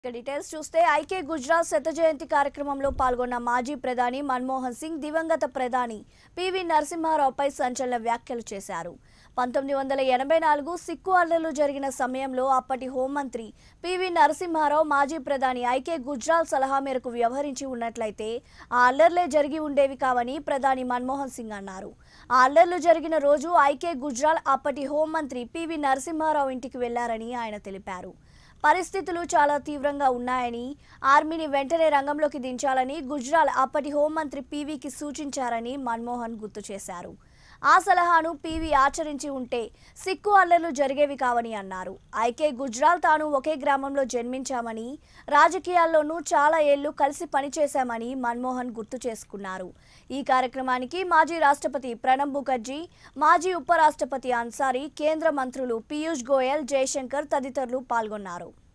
ఇక డీటెయిల్స్ చూస్తే ఐకే గుజరాత్ శత జయంతి కార్యక్రమంలో పాల్గొన్న మాజీ ప్రధాని మన్మోహన్ సింగ్ దివంగత ప్రధాని పివి నరసింహారావుపై సంచలన వ్యాఖ్యలు చేశారు పంతొమ్మిది వందల ఎనభై నాలుగు సిక్కు అల్లర్లు జరిగిన సమయంలో అప్పటి హోంమంత్రి పివి నరసింహారావు మాజీ ప్రధాని ఐకే గుజరాత్ సలహా మేరకు వ్యవహరించి ఉన్నట్లయితే ఆ అల్లర్లే జరిగి ఉండేవి కావని ప్రధాని మన్మోహన్ సింగ్ అన్నారు ఆ అల్లర్లు జరిగిన రోజు ఐకే గుజరాల్ అప్పటి హోంమంత్రి పివి నరసింహారావు ఇంటికి వెళ్లారని ఆయన తెలిపారు పరిస్థితులు చాలా తీవ్రంగా ఉన్నాయని ఆర్మీని వెంటనే రంగంలోకి దించాలని గుజ్రాల్ అప్పటి హోంమంత్రి పీవీకి సూచించారని మన్మోహన్ గుర్తు చేశారు ఆ సలహాను పీవీ ఆచరించి ఉంటే సిక్కు అల్లర్లు జరిగేవి కావని అన్నారు ఐకే గుజ్రాల్ తాను ఒకే గ్రామంలో జన్మించామని రాజకీయాల్లోనూ చాలా ఏళ్లు కలిసి పనిచేశామని మన్మోహన్ గుర్తు చేసుకున్నారు ఈ కార్యక్రమానికి మాజీ రాష్ట్రపతి ప్రణబ్ ముఖర్జీ మాజీ ఉపరాష్ట్రపతి అన్సారీ కేంద్ర మంత్రులు పీయూష్ గోయల్ జయశంకర్ తదితరులు పాల్గొన్నారు